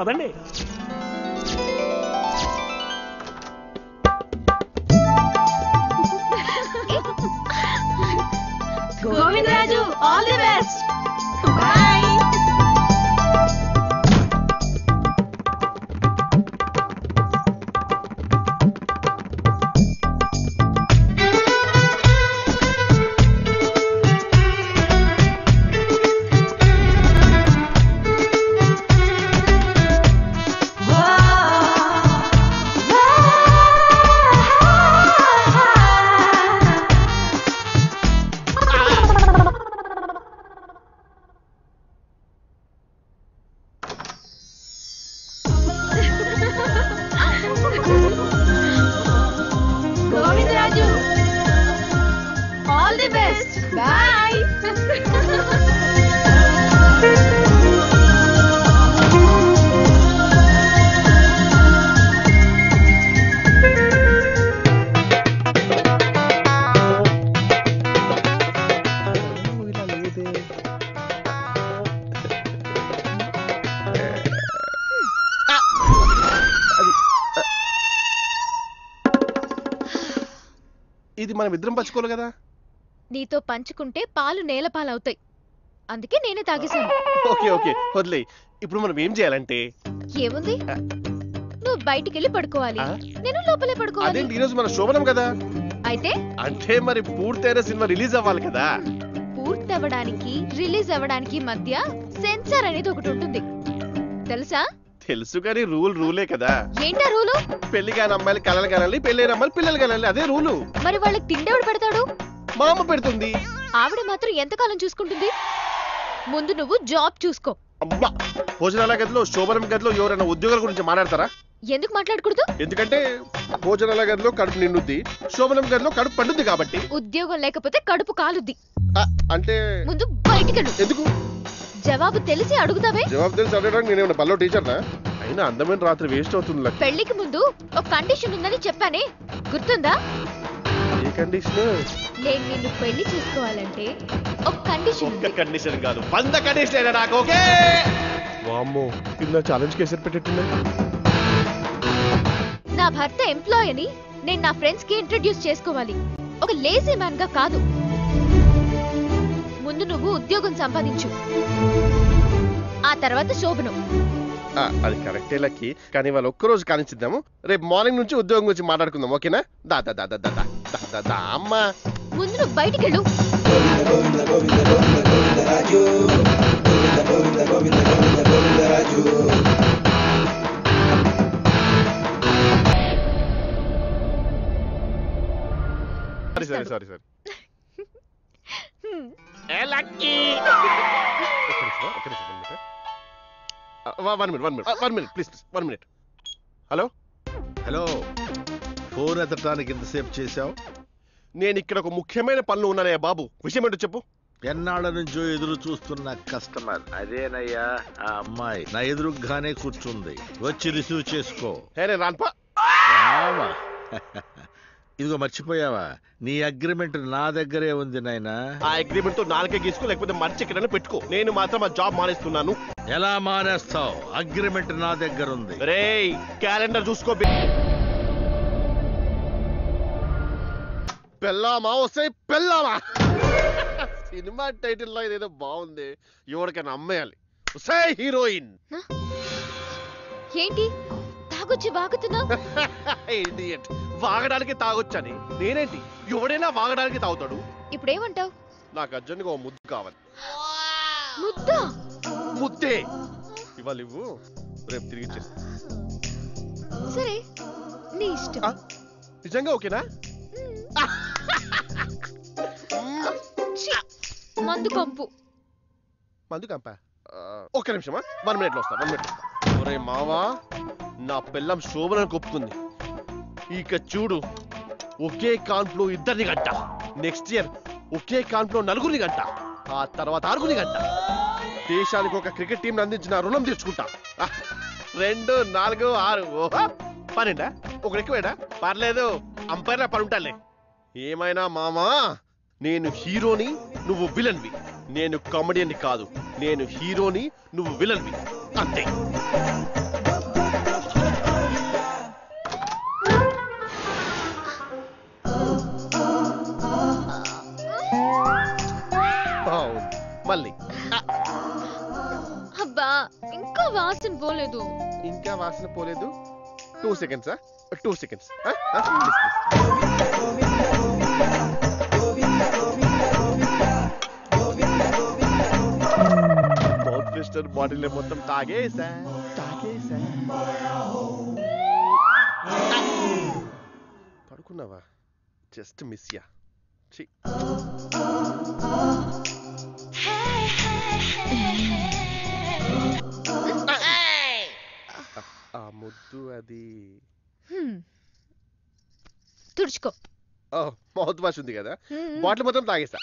పదండి Govindaraju all the best boy Govindaraju all the best boy ఇది మనం ఇద్దరం పంచుకోవాలి కదా నీతో పంచుకుంటే పాలు నేల పాలవుతాయి అందుకే నేనే తాగేశాను ఓకే ఓకే వదిలే ఇప్పుడు మనం ఏం చేయాలంటే ఏముంది నువ్వు బయటికి వెళ్ళి పడుకోవాలి ఆ? నేను లోపలే పడుకోవాలి అదేంటి ఈరోజు మన శోభనం కదా అయితే అంటే మరి పూర్తయిన సినిమా రిలీజ్ అవ్వాలి కదా పూర్తి అవ్వడానికి రిలీజ్ అవ్వడానికి మధ్య సెన్సార్ అనేది ఒకటి ఉంటుంది తెలుసా తెలుసు కానీ రూల్ రూలే కదా ఏంటా రూలు పెళ్లి కాని అమ్మాయిలు కలలు కనాలి పెళ్లి అమ్మాయిలు పిల్లలు కనాలి అదే రూలు మరి వాళ్ళకి తిండెవడు పెడతాడు మా అమ్మ పెడుతుంది ఆవిడ మాత్రం ఎంతకాలం చూసుకుంటుంది ముందు నువ్వు జాబ్ చూసుకో అబ్బా భోజనాల గదిలో శోభనం గదిలో ఎవరైనా ఉద్యోగాల గురించి మాట్లాడతారా ఎందుకు మాట్లాడకూడదు ఎందుకంటే భోజనాల గదిలో కడుపు నిండుద్ది శోభనం గదిలో కడుపు పండుద్ది కాబట్టి ఉద్యోగం లేకపోతే కడుపు కాలుద్ది ఆ, అంటే ముందు బయటికెళ్ళు ఎందుకు జవాబు తెలిసి అడుగుతావే జవాబు తెలిసి అడగడానికి నేనేమన్నా బల్లో టీచర్నా అయినా అందమైన రాత్రి వేస్ట్ అవుతుంది లక్. పెళ్లికి ముందు ఒక కండిషన్ ఉందని చెప్పానే గుర్తుందా ఏ కండిషన్ నేను నిన్ను పెళ్లి చేసుకోవాలంటే ఒక కండిషన్ ఒక్క ఉంది కండిషన్ కాదు వంద కండిషన్ అయినా నాకు ఓకే వామ్మో ఇది నా ఛాలెంజ్ కేసరి పెట్టేట్టున్నా నా భర్త ఎంప్లాయ్ అని నేను నా ఫ్రెండ్స్ కి ఇంట్రడ్యూస్ చేసుకోవాలి ఒక లేజీ మ్యాన్ గా కాదు ముందు నువ్వు ఉద్యోగం సంపాదించు ఆ తర్వాత శోభనం ఆ, అది కరెక్టే లక్కి కానీ వాళ్ళు ఒక్కరోజు కానిచ్చిద్దాము రేపు మార్నింగ్ నుంచి ఉద్యోగం గురించి మాట్లాడుకుందాం ఓకేనా దా దా దా దా దా దా దా దా దా అమ్మా ముందు నువ్వు బయటికెళ్ళు sorry sorry sorry sorry hmm. One minute one minute one minute please please one minute hello hello phone ఎత్తడానికి ఎంతసేపు చేశావు నేను ఇక్కడ ఒక ముఖ్యమైన పనులు ఉన్నానయ్యా బాబు విషయం ఏంటో చెప్పు ఎన్నాళ్ళ నుంచో ఎదురు చూస్తున్న కస్టమర్ అదేనయ్యా ఆ అమ్మాయి నా ఎదురుగానే కూర్చుంది వచ్చి రిసీవ్ చేసుకో హే నేను రాన్పా రావా? ఇదిగో మర్చిపోయావా నీ అగ్రిమెంట్ నా దగ్గరే ఉంది నాయనా ఆ అగ్రిమెంట్ తో నాలుగే గీసుకో లేకపోతే మర్చి ఎక్కడైనా పెట్టుకో నేను మాత్రం ఆ జాబ్ మానేస్తున్నాను ఎలా మానేస్తావు అగ్రిమెంట్ నా దగ్గర ఉంది రేయ్ క్యాలెండర్ చూసుకో బి- పెళ్ళామా వస్తే పెళ్ళామా సినిమా టైటిల్ లో ఇదేదో బాగుంది ఎవరికైనా అమ్మేయాలి వస్తే హీరోయిన్ ఏంటి తాగొచ్చి వాగుతున్నావు Idiot. వాగడానికి తాగొచ్చని నేనేంటి ఎవడైనా వాగడానికి తాగుతాడు ఇప్పుడేమంటావు నాకు అర్జెంట్గా ఓ ముద్దు కావాలి ముద్దా ముద్దే ఇవాళ ఇవ్వు రేపు తిరిగి ఇచ్చేస్తా. సరే నీ ఇష్టం ఆ, నిజంగా ఓకేనా ఛీ, మందు కంపు మందు కంప ఒక్క నిమిషమా వన్ మినిట్ లో వస్తా వన్ మినిట్ ఒరే మావా నా పిల్లం శోభనకు కొప్పుకుంది ఇక చూడు ఒకే కాన్ఫ్లో ఇద్దరిని గంట నెక్స్ట్ ఇయర్ ఒకే కాన్ఫ్లో నలుగురిని గంట ఆ తర్వాత ఆరుగురిని గంట దేశానికి ఒక క్రికెట్ టీం అందించిన రుణం తీర్చుకుంటా ఆ, రెండు నాలుగు ఆరు ఓహో పన్నెండా ఒకటి ఎక్కువేడా పర్లేదు అంపైర్లా పడుంటాలే ఏమైనా మామా నేను హీరోని నువ్వు విలన్వి నేను కామెడియన్ని కాదు నేను హీరోని నువ్వు విలన్వి అంతే పోలేదు ఇంకా వాసన పోలేదు two seconds two seconds mouth freshener bottle మొత్తం తాగేసా తాగేసా పడుకున్నావా జస్ట్ మిస్ యా ఛీ. ఆ ముద్దు అది హ్మ్. తుడుచుకో మౌత్ వాష్ ఉంది కదా హ్మ్. బాటిల్ మొత్తం తాగేసా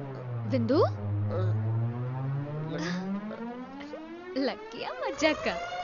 విందు ఆ, లక్- లక్కీయా మజాక